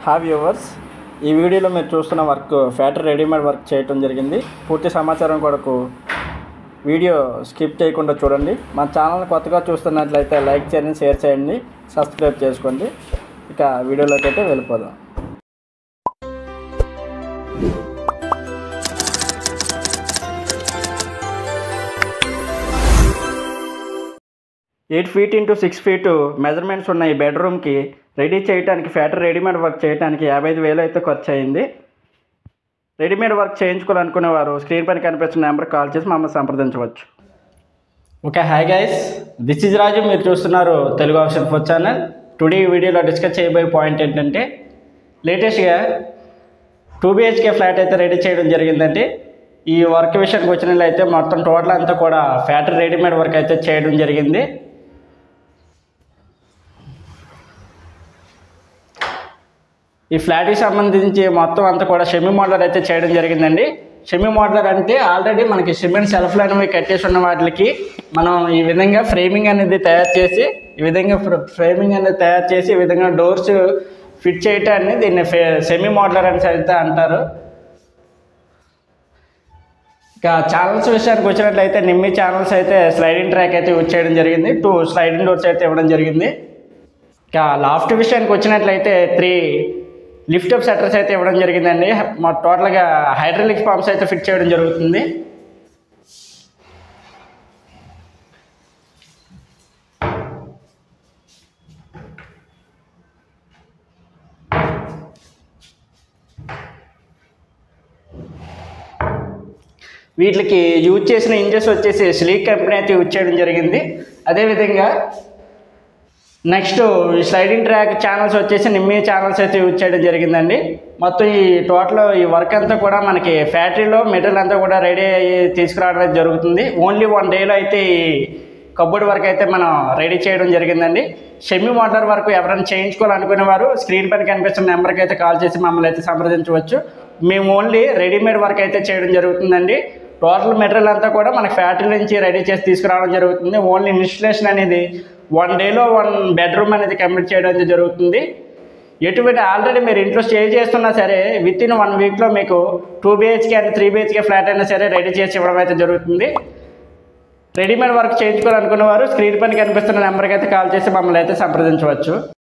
have viewers ఈ వీడియోలో మీరు చూస్తున్న వర్క్ ఫ్యాక్టరీ రెడీమేడ్ వర్క్ చేయటం జరిగింది పూర్తి సమాచారం కొరకు వీడియో స్కిప్ చేయకుండా చూడండి మన ఛానల్ కొత్తగా చూస్తున్నట్లయితే లైక్ చేయండి షేర్ చేయండి సబ్స్క్రైబ్ చేసుకోండి ఇక వీడియోలోకి అయితే వెళ్ళిపోదాం eight feet into six feet measurements ఉన్న ఈ బెడ్రూమ్కి రెడీ చేయడానికి ఫ్యాక్టరీ రెడీమేడ్ వర్క్ చేయడానికి యాభై ఐదు వేలు అయితే ఖర్చు అయింది రెడీమేడ్ వర్క్ చేయించుకోవాలనుకునే వారు స్క్రీన్ పైన కనిపిస్తున్న నెంబర్ కాల్ చేసి మమ్మల్ని సంప్రదించవచ్చు okay hi guys this is Raju మీరు చూస్తున్నారు Telugu option four channel today ఈ వీడియోలో డిస్కస్ చేయబోయే పాయింట్ ఏంటంటే లేటెస్ట్గా టూ బిహెచ్కే ఫ్లాట్ అయితే రెడీ చేయడం జరిగిందండి ఈ వర్క్ విషయానికి వచ్చినట్లయితే మొత్తం టోటల్ అంతా కూడా ఫ్యాక్టరీ రెడీమేడ్ వర్క్ అయితే చేయడం జరిగింది ఈ ఫ్లాట్కి సంబంధించి మొత్తం అంతా కూడా షెమీ మోడలర్ అయితే చేయడం జరిగిందండి షెమీ మోడలర్ అంటే ఆల్రెడీ మనకి సిమెంట్ సెల్ఫ్లు అనేవి కట్టేసి ఉన్న వాటికి మనం ఈ విధంగా ఫ్రేమింగ్ అనేది తయారు చేసి ఈ విధంగా ఫ్రేమింగ్ అనేది తయారు చేసి ఈ విధంగా డోర్స్ ఫిట్ చేయటాన్ని దీన్ని సెమీ మోడలర్ అని అయితే అంటారు ఇక ఛానల్స్ విషయానికి వచ్చినట్లయితే నిమ్మి ఛానల్స్ అయితే స్లైడింగ్ ట్రాక్ అయితే యూజ్ చేయడం జరిగింది టూ స్లైడింగ్ డోర్స్ అయితే ఇవ్వడం జరిగింది ఇక లాఫ్ట్ విషయానికి వచ్చినట్లయితే త్రీ లిఫ్ట్ అప్ సెటర్స్ అయితే ఇవ్వడం జరిగిందండి మా టోటల్గా హైడ్రాలిక్ పంప్స్ అయితే ఫిట్ చేయడం జరుగుతుంది వీటికి యూజ్ చేసిన ఇంజన్స్ వచ్చేసి స్లీక్ కంపెనీ అయితే యూజ్ చేయడం జరిగింది అదేవిధంగా నెక్స్ట్ ఈ స్లైడింగ్ ట్రాక్ ఛానల్స్ వచ్చేసి నిమ్మి ఛానల్స్ అయితే యూజ్ చేయడం జరిగిందండి మొత్తం ఈ టోటల్ ఈ వర్క్ అంతా కూడా మనకి ఫ్యాక్టరీలో మెటీరియల్ అంతా కూడా రెడీ అయ్యి తీసుకురావడం అయితే జరుగుతుంది ఓన్లీ వన్ డేలో అయితే ఈ కబోర్డ్ వర్క్ అయితే మనం రెడీ చేయడం జరిగిందండి షెమి మోటార్ వరకు ఎవరైనా చేయించుకోవాలనుకునే వారు స్క్రీన్ పైన కనిపిస్తున్న నెంబర్కి అయితే కాల్ చేసి మమ్మల్ని అయితే సంప్రదించవచ్చు మేము ఓన్లీ రెడీమేడ్ వర్క్ అయితే చేయడం జరుగుతుందండి టోటల్ మెటీరియల్ అంతా కూడా మనకి ఫ్యాక్టరీ నుంచి రెడీ చేసి తీసుకురావడం జరుగుతుంది ఓన్లీ ఇన్స్టలేషన్ అనేది వన్ డేలో వన్ బెడ్రూమ్ అనేది కంప్లీట్ చేయడం అయితే జరుగుతుంది ఎటువంటి ఆల్రెడీ మీరు ఇంట్లో స్టే చేస్తున్నా సరే విత్ ఇన్ వన్ వీక్లో మీకు two BHK and three BHK flat అయినా సరే రెడీ చేసి ఇవ్వడం అయితే జరుగుతుంది రెడీమేడ్ వర్క్ చేయించుకోవాలనుకున్న వారు స్క్రీన్ పైన కనిపిస్తున్న నెంబర్కి అయితే కాల్ చేసి మమ్మల్ని అయితే సంప్రదించవచ్చు